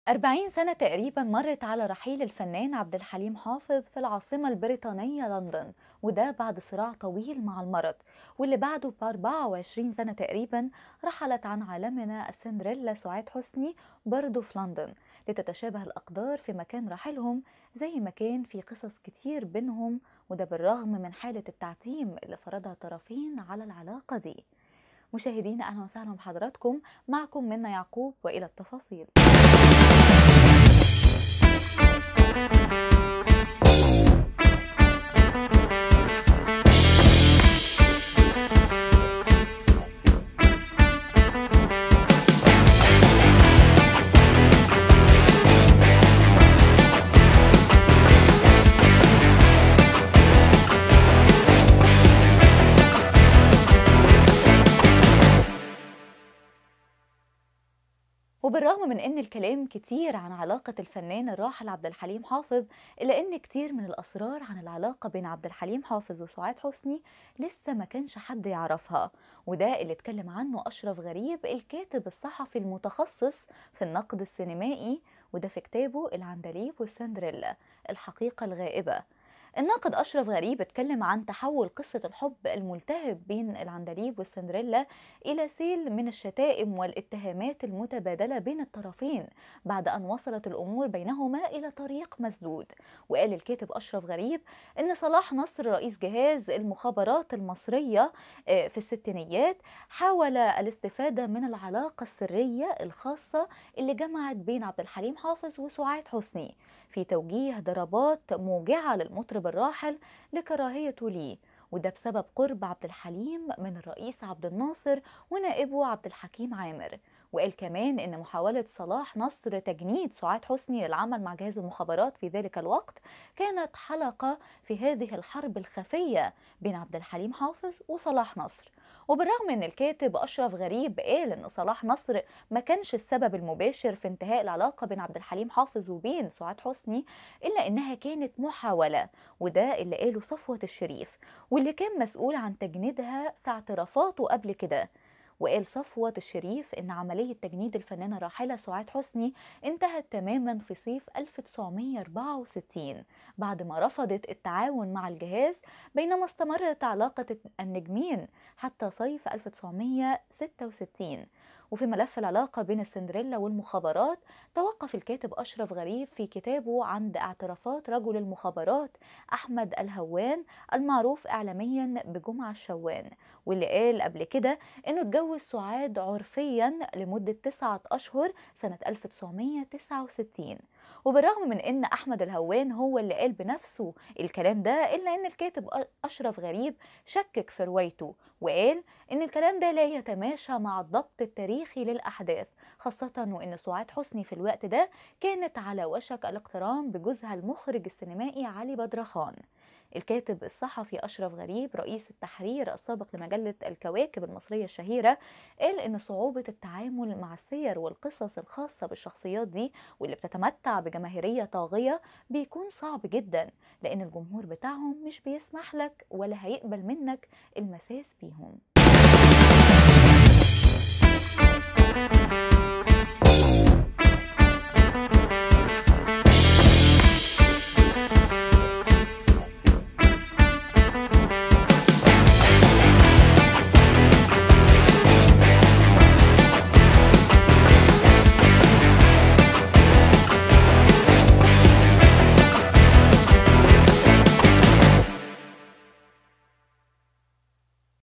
40 سنة تقريبا مرت على رحيل الفنان عبد الحليم حافظ في العاصمة البريطانية لندن وده بعد صراع طويل مع المرض واللي بعده ب 24 سنة تقريبا رحلت عن عالمنا السندريلا سعاد حسني برضه في لندن لتتشابه الأقدار في مكان رحيلهم زي ما كان في قصص كتير بينهم وده بالرغم من حالة التعتيم اللي فرضها الطرفين على العلاقة دي مشاهدينا أهلا وسهلا بحضراتكم معكم منا يعقوب وإلى التفاصيل وبالرغم من ان الكلام كتير عن علاقة الفنان الراحل عبد الحليم حافظ الا ان كتير من الاسرار عن العلاقة بين عبد الحليم حافظ وسعاد حسني لسه ما كانش حد يعرفها وده اللي اتكلم عنه اشرف غريب الكاتب الصحفي المتخصص في النقد السينمائي وده في كتابه العندليب والسندريلا الحقيقة الغائبة الناقد أشرف غريب اتكلم عن تحول قصة الحب الملتهب بين العندليب والسندريلا إلى سيل من الشتائم والاتهامات المتبادلة بين الطرفين بعد أن وصلت الأمور بينهما إلى طريق مسدود وقال الكاتب أشرف غريب أن صلاح نصر رئيس جهاز المخابرات المصرية في الستينيات حاول الاستفادة من العلاقة السرية الخاصة اللي جمعت بين عبد الحليم حافظ وسعاد حسني في توجيه ضربات موجعة للمطرب الراحل لكراهيته ليه وده بسبب قرب عبد الحليم من الرئيس عبد الناصر ونائبه عبد الحكيم عامر وقال كمان ان محاولة صلاح نصر تجنيد سعاد حسني للعمل مع جهاز المخابرات في ذلك الوقت كانت حلقة في هذه الحرب الخفية بين عبد الحليم حافظ وصلاح نصر وبالرغم ان الكاتب اشرف غريب قال ان صلاح نصر ما كانش السبب المباشر في انتهاء العلاقه بين عبد الحليم حافظ وبين سعاد حسني الا انها كانت محاوله وده اللي قاله صفوه الشريف واللي كان مسؤول عن تجنيدها في اعترافاته قبل كده وقال صفوة الشريف إن عملية تجنيد الفنانة الراحلة سعاد حسني انتهت تماما في صيف 1964 بعد ما رفضت التعاون مع الجهاز بينما استمرت علاقة النجمين حتى صيف 1966 وفي ملف العلاقة بين السندريلا والمخابرات توقف الكاتب أشرف غريب في كتابه عند اعترافات رجل المخابرات أحمد الهوان المعروف إعلاميا بجمعة الشوان واللي قال قبل كده إنه اتجوز سعاد عرفيا لمدة تسعة أشهر سنة 1969 وبالرغم من ان احمد الهوان هو اللي قال بنفسه الكلام ده الا ان الكاتب اشرف غريب شكك في روايته وقال ان الكلام ده لا يتماشى مع الضبط التاريخي للاحداث خاصة وان سعاد حسني في الوقت ده كانت على وشك الاقتران بجوزها المخرج السينمائي علي بدرخان الكاتب الصحفي أشرف غريب رئيس التحرير السابق لمجلة الكواكب المصرية الشهيرة قال إن صعوبة التعامل مع السير والقصص الخاصة بالشخصيات دي واللي بتتمتع بجماهيرية طاغية بيكون صعب جدا لأن الجمهور بتاعهم مش بيسمح لك ولا هيقبل منك المساس بيهم